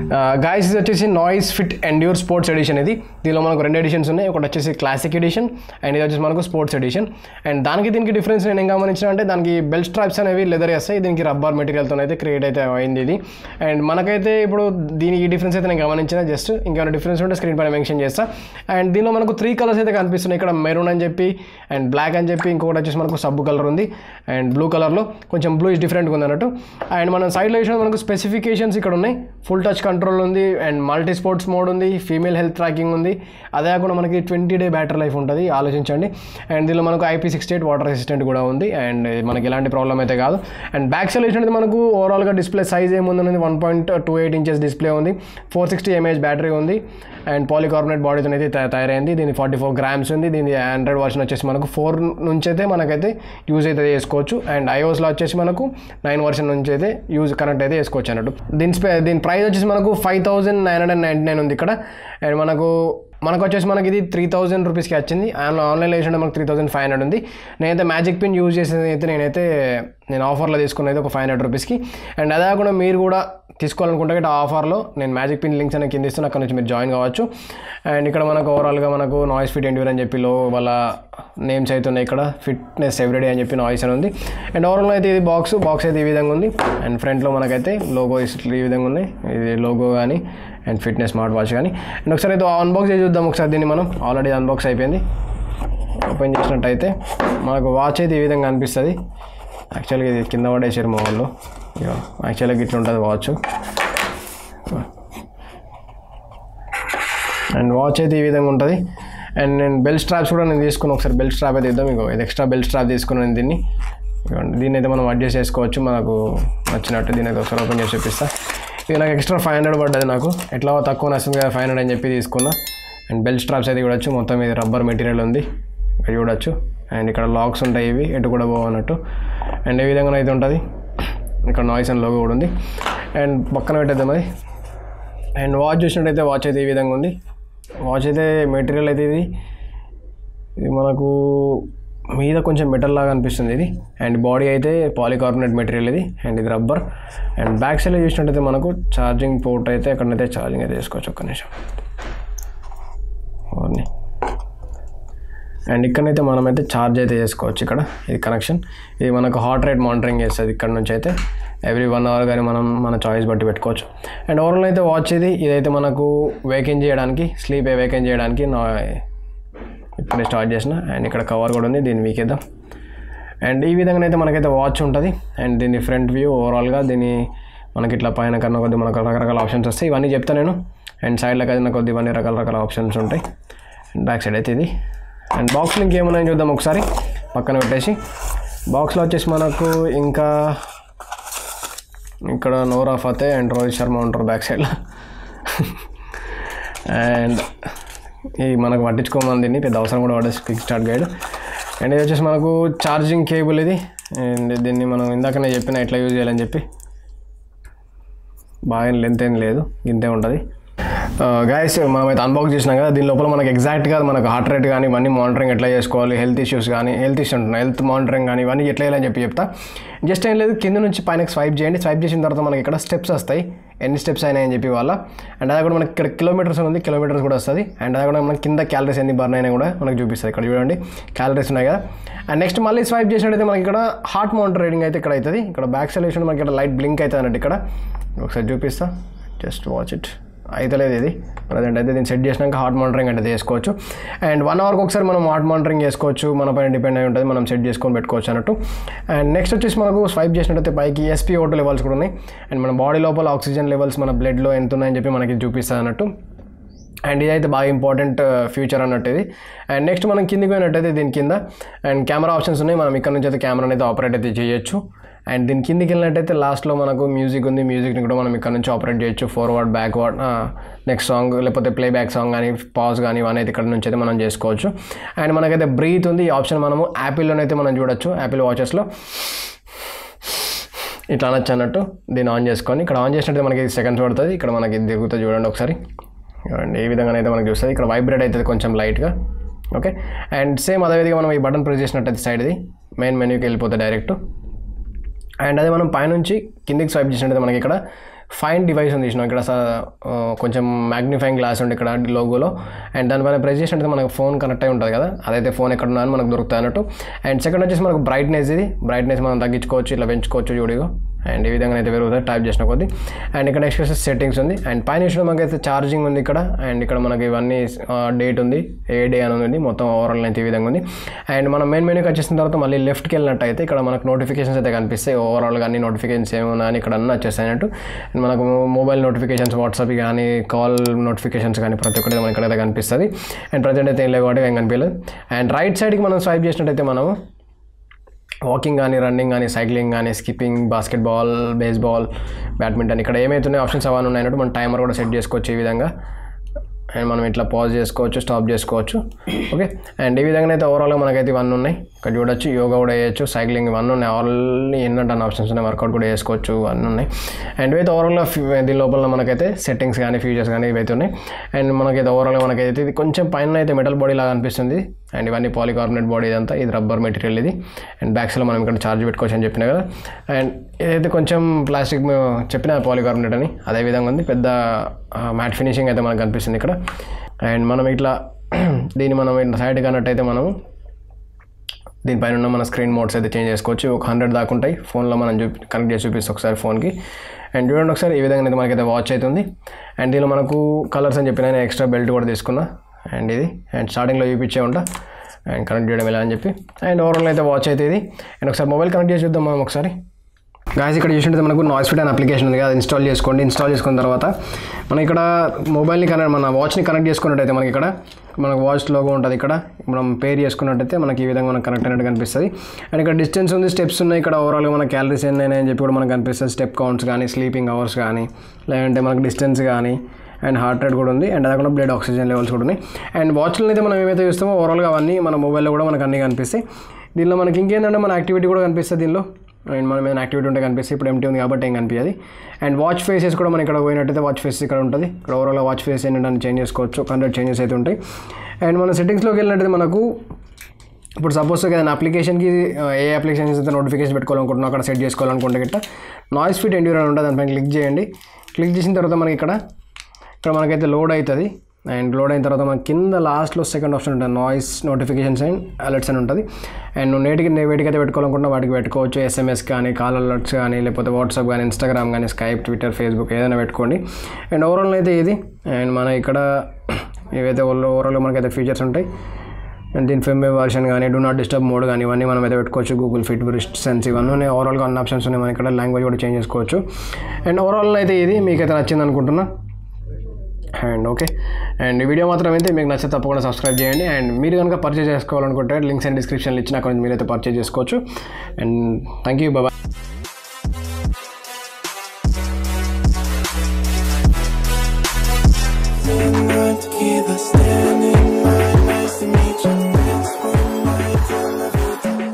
Guys ఇది వచ్చేసి Noise Fit Endure sports edition ఇది దీనిలో మనకు రెండు ఎడిషన్స్ ఉన్నాయి ఒకటి వచ్చేసి క్లాసిక్ ఎడిషన్ అండ్ ఇది వచ్చేసి మనకు స్పోర్ట్స్ ఎడిషన్ అండ్ దానికి దీనికి డిఫరెన్స్ నేను ఏం గమనించిన అంటే దానికి బెల్ట్ స్ట్రాప్స్ అనేవి లెదర్ వేస్తాయి దీనికి రబ్బర్ మెటీరియల్తో అయితే క్రియేట్ అయితే అయింది ఇది అండ్ మనకైతే ఇప్పుడు దీనికి డిఫరెన్స్ అయితే నేను గమనించిన జస్ట్ ఇంకేమైనా డిఫరెన్స్ ఉంటే స్క్రీన్ పైన మెన్షన్ చేస్తా అండ్ దీనిలో మనకు త్రీ కలర్స్ అయితే కనిపిస్తున్నాయి ఇక్కడ మెరూన్ అని చెప్పి అండ్ బ్లాక్ అని చెప్పి ఇంకొకటి వచ్చేసి మనకు సబ్బు కలర్ ఉంది అండ్ బ్లూ కలర్లో కొంచెం బ్లూ ఇస్ డిఫరెంట్గా ఉంది అన్నట్టు అండ్ మనం సైడ్లో చూసిన మనకు స్పెసిఫికేషన్స్ ఇక్కడ ఉన్నాయి ఫుల్ టచ్ కంట్రోల్ ఉంది అండ్ మల్టీ స్పోర్ట్స్ మోడ్ ఉంది ఫీమేల్ హెల్త్ ట్రాకింగ్ ఉంది అదే కాకుండా మనకి ట్వంటీ డే బ్యాటరీ లైఫ్ ఉంటుంది ఆలోచించండి అండ్ దీనిలో మనకు IP sixty eight water resistant కూడా ఉంది అండ్ మనకి ఎలాంటి ప్రాబ్లం అయితే కాదు అండ్ బ్యాక్ సైడ్ చూసినట్టు మనకు ఓవరాల్గా డిస్ప్లే సైజ్ ఏముంది one point two eight inches display ఉంది ఫోర్ సిక్స్టీ ఎంఏహెచ్ బ్యాటరీ ఉంది అండ్ పాలికార్బోనేట్ బాడీతో అయితే తయా- తయారైంది దీని ఫార్టీ ఫోర్ గ్రామ్స్ ఉంది దీని ఆండ్రాయిడ్ వర్షన్ వచ్చేసి మనకు ఫోర్ నుంచి అయితే మనకైతే యూజ్ అయితే చేసుకోవచ్చు అండ్ ఐఓస్లో వచ్చేసి మనకు నైన్ వర్షన్ నుంచి అయితే యూజ్ కనెక్ట్ అయితే చేసుకోవచ్చు అన్నట్టు దీని స్పె దీని ప్రైస్ వచ్చేసి మనకు five thousand nine hundred ninety nine ఉంది ఇక్కడ అండ్ మనకు మనకు వచ్చేసి మనకి ఇది త్రీ థౌజండ్ రూపీస్కి వచ్చింది ఆన్లైన్ ఆన్లైన్లో వేసిన మనకు త్రీ థౌసండ్ ఫైవ్ హండ్రెడ్ ఉంది నేనైతే మ్యాజిక్ పిన్ యూజ్ చేసేది అయితే నేనైతే నేను ఆఫర్లో తీసుకున్నది ఒక ఫైవ్ హండ్రెడ్ రూపీస్కి అండ్ అదే కాకుండా మీరు కూడా తీసుకోవాలనుకుంటే ఇట్లా ఆఫర్లో నేను మ్యాజిక్ పిన్ లింక్స్ అనేది కింద ఇస్తాను అక్కడ నుంచి మీరు జాయిన్ కావచ్చు అండ్ ఇక్కడ మనకు ఓవరాల్గా మనకు నాయిస్ ఫిట్ ఎండ్యూర్ అని చెప్పి లో వాళ్ళ నేమ్స్ అయితే ఉన్నాయి ఇక్కడ ఫిట్నెస్ ఎవ్రీడే అని చెప్పి నాయిస్ అని ఉంది అండ్ ఓవరాల్ అయితే ఇది బాక్స్ బాక్స్ అయితే ఈ విధంగా ఉంది అండ్ ఫ్రంట్లో మనకైతే లోగో ఈ విధంగా ఉన్నాయి ఇది లోగో కానీ అండ్ ఫిట్నెస్ స్మార్ట్ వాచ్ కానీ అండ్ ఒకసారి అయితే అన్బాక్స్ చేసి చూద్దాం ఒకసారి దీన్ని మనం ఆల్రెడీ అన్బాక్స్ అయిపోయింది ఓపెన్ చేసినట్టయితే మనకు వాచ్ అయితే ఈ విధంగా అనిపిస్తుంది యాక్చువల్గా ఇది కింద పడేసారు మా వాళ్ళు ఇగో యాక్చువల్గా ఇట్లా ఉంటుంది వాచ్ అండ్ వాచ్ అయితే ఈ విధంగా ఉంటుంది అండ్ నేను బెల్ స్ట్రాప్స్ కూడా నేను తీసుకుని ఒకసారి బెల్ స్ట్రాప్ అయితే ఇద్దాం ఇంకో ఇది ఎక్స్ట్రా బెల్ స్ట్రాప్ తీసుకున్నాను దీన్ని ఇదిగోండి. దీన్ని అయితే మనం అడ్జస్ట్ చేసుకోవచ్చు మనకు నచ్చినట్టు దీన్ని అయితే ఒకసారి ఓపెన్ చేసి చూపిస్తా ఇది నాకు ఎక్స్ట్రా ఫైవ్ హండ్రెడ్ పడ్డది నాకు ఎట్లా తక్కువ నచ్చింది కదా ఫైవ్ హండ్రెడ్ అని చెప్పి తీసుకున్నా అండ్ బెల్ స్ట్రాప్స్ అయితే చూడొచ్చు మొత్తం ఇది రబ్బర్ మెటీరియల్ ఉంది ఇక్కడ చూడొచ్చు అండ్ ఇక్కడ లాక్స్ ఉంటాయి ఇవి ఎటు కూడా పోవన్నట్టు అండ్ ఏ విధంగా అయితే ఉంటుంది ఇక్కడ నాయిస్ అండ్ లోగో కూడా ఉంది అండ్ పక్కన పెట్టేద్దాం అది అండ్ వాచ్ చూసినట్టయితే వాచ్ అయితే ఈ విధంగా ఉంది వాచ్ అయితే మెటీరియల్ అయితే ఇది ఇది మనకు మీద కొంచెం మెటల్ లాగా అనిపిస్తుంది ఇది అండ్ బాడీ అయితే పాలికార్బోనేట్ మెటీరియల్ ఇది అండ్ ఇది రబ్బర్ అండ్ బ్యాక్ సైడ్ చూసినట్టయితే మనకు ఛార్జింగ్ పోర్ట్ అయితే అక్కడనైతే ఛార్జింగ్ అయితే చేసుకోవచ్చు ఒక్క నిమిషం ఓన్లీ అండ్ ఇక్కడనైతే మనమైతే ఛార్జ్ అయితే చేసుకోవచ్చు ఇక్కడ ఇది కనెక్షన్ ఇది మనకు హార్ట్ రేట్ మానిటరింగ్ చేస్తుంది ఇక్కడ నుంచి అయితే ఎవ్రీ వన్ అవర్ కానీ మనం మన చాయిస్ బట్టి పెట్టుకోవచ్చు అండ్ ఓవరాల్ అయితే వాచ్ ఇది ఇదైతే మనకు వేకెన్ చేయడానికి స్లీప్ వేకెన్ చేయడానికి నా ఇప్పుడే స్టార్ట్ చేసిన అండ్ ఇక్కడ కవర్ కూడా ఉంది దీన్ని వీకేద్దాం అండ్ ఈ విధంగా అయితే మనకైతే వాచ్ ఉంటుంది అండ్ దీని ఫ్రంట్ వ్యూ ఓవరాల్గా దీని మనకి ఇట్లా పైన కన్నా కొద్ది మనకు రకరకాల ఆప్షన్స్ వస్తాయి ఇవన్నీ చెప్తా నేను అండ్ సైడ్లో కదిన కొద్ది ఇవన్నీ రకాల రకాల ఆప్షన్స్ ఉంటాయి అండ్ బ్యాక్ సైడ్ అయితే ఇది అండ్ బాక్స్ లింక్ ఏమున్నాయో చూద్దాం ఒకసారి పక్కన పెట్టేసి బాక్స్లో వచ్చేసి మనకు ఇంకా ఇక్కడ నోరా ఫతే అండ్ రోహిత్ శర్మ ఉంటారు బ్యాక్ సైడ్లో అండ్ ఈ మనకు పట్టించుకోమని దీన్ని పెద్ద అవసరం కూడా పడేసి క్విక్ స్టార్ట్ గైడ్ అండ్ ఇది వచ్చేసి మనకు ఛార్జింగ్ కేబుల్ ఇది అండ్ దీన్ని మనం ఇందాకనే చెప్పిన ఎట్లా యూజ్ చేయాలని చెప్పి బాగా లెంత్ ఏం లేదు ఇంతే ఉంటుంది గాయస్ మనమైతే అన్బాక్స్ చేసినాం కదా దీని లోపల మనకి ఎగ్జాక్ట్గా మనకు హార్ట్ రేట్ కానీ ఇవన్నీ మానిటరింగ్ ఎట్లా చేసుకోవాలి హెల్త్ ఇష్యూస్ కానీ హెల్త్ ఇష్యూస్ ఉంటున్నాయి హెల్త్ మానిటరింగ్ కానీ ఇవన్నీ ఎట్లా చేయాలని చెప్పి చెప్తా జస్ట్ ఏం లేదు కింద నుంచి పైన స్వైప్ చేయండి స్వైప్ చేసిన తర్వాత మనకి ఇక్కడ స్టెప్స్ వస్తాయి ఎన్ని స్టెప్స్ అయినాయని చెప్పి వాళ్ళ అండ్ అది కూడా మనకి ఇక్కడ కిలోమీటర్స్ ఉంది కిలోమీటర్స్ కూడా వస్తుంది అండ్ అది కూడా మనకి కింద క్యాలరీస్ ఎన్ని బర్న్ అయినా కూడా మనకు చూపిస్తుంది ఇక్కడ చూడండి క్యాలరీస్ ఉన్నాయి కదా అండ్ నెక్స్ట్ మళ్ళీ స్వైప్ చేసినట్టయితే మనకి ఇక్కడ హార్ట్ మౌంటర్ రీడింగ్ అయితే ఇక్కడ అవుతుంది ఇక్కడ బ్యాక్ సైడ్ వేసిన మనకి ఇక్కడ లైట్ బ్లింక్ అవుతుంది అన్నట్టు ఇక్కడ ఒకసారి చూపిస్తా జస్ట్ వాచ్ ఇట్ అయితలేదు ఇది ప్రజెంట్ అయితే దీన్ని సెట్ చేసినాక హార్ట్ మానిటరింగ్ అంటే చేసుకోవచ్చు అండ్ వన్ అవర్కి ఒకసారి మనం హార్ట్ మానిటరింగ్ చేసుకోవచ్చు మన పైన డిపెండ్ అయి ఉంటుంది మనం సెట్ చేసుకొని పెట్టుకోవచ్చు అన్నట్టు అండ్ నెక్స్ట్ వచ్చేసి మనకు స్వైప్ చేసినట్టయితే పైకి ఎస్పీ ఓటో లెవెల్స్ కూడా ఉన్నాయి అండ్ మన బాడీ లోపల ఆక్సిజన్ లెవెల్స్ మన బ్లడ్లో ఎంత ఉన్నాయని చెప్పి మనకి చూపిస్తుంది అన్నట్టు అండ్ ఇదైతే బాగా ఇంపార్టెంట్ ఫ్యూచర్ అన్నట్టు ఇది అండ్ నెక్స్ట్ మనం కిందికి పోయినట్టయితే దీని కింద అండ్ కెమెరా ఆప్షన్స్ ఉన్నాయి మనం ఇక్కడ నుంచి అయితే కెమెరాని అయితే ఆపరేట్ అయితే చేయొచ్చు అండ్ దీని కిందికి వెళ్ళినట్టయితే లాస్ట్లో మనకు మ్యూజిక్ ఉంది మ్యూజిక్ని కూడా మనం ఇక్కడ నుంచి ఆపరేట్ చేయొచ్చు ఫార్వర్డ్ బ్యాక్వర్డ్ నెక్స్ట్ సాంగ్ లేకపోతే ప్లే బ్యాక్ సాంగ్ కానీ పాజ్ కానీ ఇవన్నీ అయితే ఇక్కడ నుంచి అయితే మనం చేసుకోవచ్చు అండ్ మనకైతే బ్రీత్ ఉంది ఈ ఆప్షన్ మనము యాపిల్లోనైతే మనం చూడొచ్చు యాపిల్ వాచెస్లో ఇట్లా అనొచ్చు అన్నట్టు దీన్ని ఆన్ చేసుకొని ఇక్కడ ఆన్ చేసినట్టు మనకి సెకండ్స్ పడుతుంది ఇక్కడ మనకి దిగుతుంది చూడండి ఒకసారి చూడండి ఏ విధంగా అయితే మనకి చూస్తుంది ఇక్కడ వైబ్రేట్ అవుతుంది కొంచెం లైట్గా ఓకే అండ్ సేమ్ అదేవిధంగా మనం ఈ బటన్ ప్రెస్ చేసినట్టయితే సైడ్ది మెయిన్ మెన్యూకి వెళ్ళిపోతుంది డైరెక్ట్ అండ్ అదే మనం పైనుంచి కిందికి స్వైప్ చేసినట్టయితే మనకి ఇక్కడ ఫైన్ డివైస్ ఉంది చూసినాం ఇక్కడ స- ఆ, కొంచెం మ్యాగ్నిఫైయింగ్ గ్లాస్ ఉంది ఇక్కడ లోగోలో అండ్ దానిపైన ప్రెస్ చేసినట్టు మనకు ఫోన్ కనెక్ట్ అయి ఉంటుంది కదా అదైతే ఫోన్ ఎక్కడ ఉన్నా అని మనకు దొరుకుతాయి అన్నట్టు అండ్ సెకండ్ వచ్చేసి మనకు బ్రైట్నెస్ ఇది బ్రైట్నెస్ మనం తగ్గించుకోవచ్చు ఇట్లా పెంచుకోవచ్చు చూడిగో అండ్ ఈ విధంగా అయితే పెరుగుతుంది టైప్ చేసిన కొద్దీ అండ్ ఇక్కడ నెక్స్ట్ వచ్చేసి సెట్టింగ్స్ ఉంది అండ్ పైన చూసిన మనకైతే ఛార్జింగ్ ఉంది ఇక్కడ అండ్ ఇక్కడ మనకి ఇవన్నీ డేట్ ఉంది ఏ డే అని ఉంది మొత్తం ఓవరాల్ అయితే ఈ విధంగా ఉంది అండ్ మనం మెయిన్ మెనూకి వచ్చేసిన తర్వాత మళ్ళీ లెఫ్ట్కి వెళ్ళినట్టయితే ఇక్కడ మనకు నోటిఫికేషన్స్ అయితే కనిపిస్తాయి ఓవరాల్గా అన్ని నోటిఫికేషన్స్ ఏమన్నా అని ఇక్కడ అన్నీ వచ్చేసాయినట్టు అండ్ మనకు మొబైల్ నోటిఫికేషన్స్ వాట్సాప్ కానీ కాల్ నోటిఫికేషన్స్ కానీ ప్రతి ఒక్కటి మనకి ఇక్కడైతే కనిపిస్తుంది అండ్ ప్రజెంట్ అయితే ఏం లేవు కాబట్టి ఏం కనిపించలేదు అండ్ రైట్ సైడ్కి మనం స్వైప్ చేసినట్టయితే మనము వాకింగ్ కానీ రన్నింగ్ కానీ సైక్లింగ్ కానీ స్కిప్పింగ్ బాస్కెట్బాల్ బేస్బాల్ బ్యాడ్మింటన్ ఇక్కడ ఏమైతున్నాయి ఆప్షన్స్ అవన్నీ ఉన్నాయన్నట్టు మనం టైమర్ కూడా సెట్ చేసుకోవచ్చు ఈ విధంగా అండ్ మనం ఇట్లా పాజ్ చేసుకోవచ్చు స్టాప్ చేసుకోవచ్చు ఓకే అండ్ ఈ విధంగా అయితే ఓవరాల్గా మనకైతే ఇవన్నీ ఉన్నాయి ఇక్కడ చూడొచ్చు యోగా కూడా చేయొచ్చు సైక్లింగ్ ఇవన్నీ ఉన్నాయి ఆల్రెడీ ఎన్నట్టు అన్న ఆప్షన్స్ ఉన్నాయి వర్కౌట్ కూడా చేసుకోవచ్చు అన్నీ ఉన్నాయి అండ్ ఇవైతే ఓవరాల్గా దీని లోపల మనకైతే సెట్టింగ్స్ కానీ ఫీచర్స్ కానీ ఇవైతే ఉన్నాయి అండ్ మనకైతే ఓవరాల్గా మనకైతే ఇది కొంచెం పైన అయితే మెటల్ బాడీ లాగా అనిపిస్తుంది అండ్ ఇవన్నీ పాలికార్బోనేట్ బాడీ ఇదంతా ఇది రబ్బర్ మెటీరియల్ ఇది అండ్ బ్యాక్స్లో మనం ఇక్కడ ఛార్జ్ పెట్టుకోవచ్చు అని చెప్పిన కదా అండ్ ఇదైతే కొంచెం ప్లాస్టిక్ చెప్పిన పాలికార్బోనేట్ అని అదే విధంగా ఉంది పెద్ద మ్యాట్ ఫినిషింగ్ అయితే మనకు కనిపిస్తుంది ఇక్కడ అండ్ మనం ఇట్లా దీన్ని మనం ఇట్లా సైడ్ కన్నట్టయితే మనం దీనిపైన ఉన్న మన స్క్రీన్ మోడ్స్ అయితే చేంజ్ చేసుకోవచ్చు ఒక హండ్రెడ్ దాకా ఉంటాయి ఫోన్లో మనం చూపి కనెక్ట్ చేసి చూపిస్తాం ఒకసారి ఫోన్కి అండ్ చూడండి ఒకసారి ఈ విధంగా అయితే మనకైతే వాచ్ అవుతుంది అండ్ దీనిలో మనకు కలర్స్ అని చెప్పిన నేను ఎక్స్ట్రా బెల్ట్ కూడా తీసుకున్నా అండ్ ఇది అండ్ స్టార్టింగ్లో చూపించే ఉంటా అండ్ కనెక్ట్ చేయడం ఎలా అని చెప్పి అండ్ ఓవరాల్ అయితే వాచ్ అయితే ఇది అండ్ ఒకసారి మొబైల్ కనెక్ట్ చేసి చూద్దాం మనం ఒకసారి గాయస్ ఇక్కడ చూసినట్టు మనకు నాయిస్ ఫిట్ అనే అప్లికేషన్ ఉంది కదా ఇన్స్టాల్ చేసుకోండి ఇన్స్టాల్ చేసుకున్న తర్వాత మనం ఇక్కడ మొబైల్ని కనెక్ట్ మన వాచ్ని కనెక్ట్ చేసుకున్నట్టయితే మనకి ఇక్కడ మనకు వాచ్ లోగో ఉంటుంది ఇక్కడ మనం పేర్ చేసుకున్నట్టయితే మనకి ఈ విధంగా మనకు కనెక్ట్ అయినట్టు కనిపిస్తుంది అండ్ ఇక్కడ డిస్టెన్స్ ఉంది స్టెప్స్ ఉన్నాయి ఇక్కడ ఓవరాల్గా మన క్యాలరీస్ ఎన్ని అని చెప్పి కూడా మనకు కనిపిస్తుంది స్టెప్ కౌంట్స్ కానీ స్లీపింగ్ అవర్స్ కానీ లేదంటే మనకు డిస్టెన్స్ కానీ అండ్ హార్ట్ రేట్ కూడా ఉంది అండ్ అది కూడా బ్లడ్ ఆక్సిజన్ లెవెల్స్ కూడా ఉన్నాయి అండ్ వాచ్లో అయితే మనం ఏమైతే చూస్తామో ఓవరాల్గా అవన్నీ మన మొబైల్లో కూడా మనకు అన్నీ కనిపిస్తాయి దీనిలో మనకి ఇంకేంటంటే మన యాక్టివిటీ కూడా కనిపిస్తుంది దీనిలో అండ్ మనం ఏదైనా యాక్టివిటీ ఉంటే కనిపిస్తుంది ఇప్పుడు ఎంటీ ఉంది కాబట్టి ఏం కనిపించదు అండ్ వాచ్ ఫేసెస్ కూడా మనం ఇక్కడ పోయినట్టయితే వాచ్ ఫేస్ ఇక్కడ ఉంటుంది ఇక్కడ ఓవరాల్ వాచ్ ఫేస్ ఏంటంటే చేంజ్ చేసుకోవచ్చు హండ్రెడ్ చేంజెస్ అయితే ఉంటాయి అండ్ మన సెట్టింగ్స్లోకి వెళ్ళినట్టయితే మనకు ఇప్పుడు సపోజ్ ఏదైనా అప్లికేషన్కి ఏ అప్లికేషన్స్ అయితే నోటిఫికేషన్ పెట్టుకోవాలనుకుంటున్నా అక్కడ సెట్ చేసుకోవాలనుకుంటే గిట్ట నాయిస్ ఫిట్ ఎండ్యూర్ అని ఉంటుంది దానిపైన క్లిక్ చేయండి క్లిక్ చేసిన తర్వాత మనకి ఇక్కడ ఇక్కడ మనకైతే లోడ్ అవుతుంది అండ్ లోడ్ అయిన తర్వాత మనకి కింద లాస్ట్లో సెకండ్ ఆప్షన్ ఉంటుంది నాయిస్ నోటిఫికేషన్స్ అండ్ అలర్ట్స్ అని ఉంటుంది అండ్ నువ్వు నేటికి వేటికైతే పెట్టుకోవాలనుకుంటున్నా వాటికి పెట్టుకోవచ్చు ఎస్ఎంఎస్ కానీ కాల్ అలర్ట్స్ కానీ లేకపోతే వాట్సాప్ కానీ ఇన్స్టాగ్రామ్ కానీ స్కైప్ ట్విట్టర్ ఫేస్బుక్ ఏదైనా పెట్టుకోండి అండ్ ఓవరాల్ అయితే ఇది అండ్ మన ఇక్కడ ఏవైతే ఓవరాల్ మనకైతే ఫీచర్స్ ఉంటాయి అండ్ దీని ఫెమ్ వర్షన్ కానీ డూ నాట్ డిస్టర్బ్ మోడ్ కానీ ఇవన్నీ మనం అయితే పెట్టుకోవచ్చు గూగుల్ ఫిట్ బ్రిస్ట్ సెన్స్ ఇవన్నీ ఉన్నాయి ఓవరాల్గా అన్ని ఆప్షన్స్ ఉన్నాయి మనం ఇక్కడ లాంగ్వేజ్ కూడా చేంజ్ చేసుకోవచ్చు అండ్ ఓవరాల్ అయితే ఇది మీకైతే నచ్చింది అనుకుంటున్నా అండ్ ఓకే అండ్ ఈ వీడియో మాత్రం అయితే మీకు నచ్చితే తప్పకుండా సబ్స్క్రైబ్ చేయండి అండ్ మీరు కనుక పర్చేజ్ చేసుకోవాలనుకుంటే లింక్స్ అండ్ డిస్క్రిప్షన్లో ఇచ్చిన అక్కడ మీరైతే పర్చేజ్ చేసుకోవచ్చు అండ్ థ్యాంక్ యూ బాబా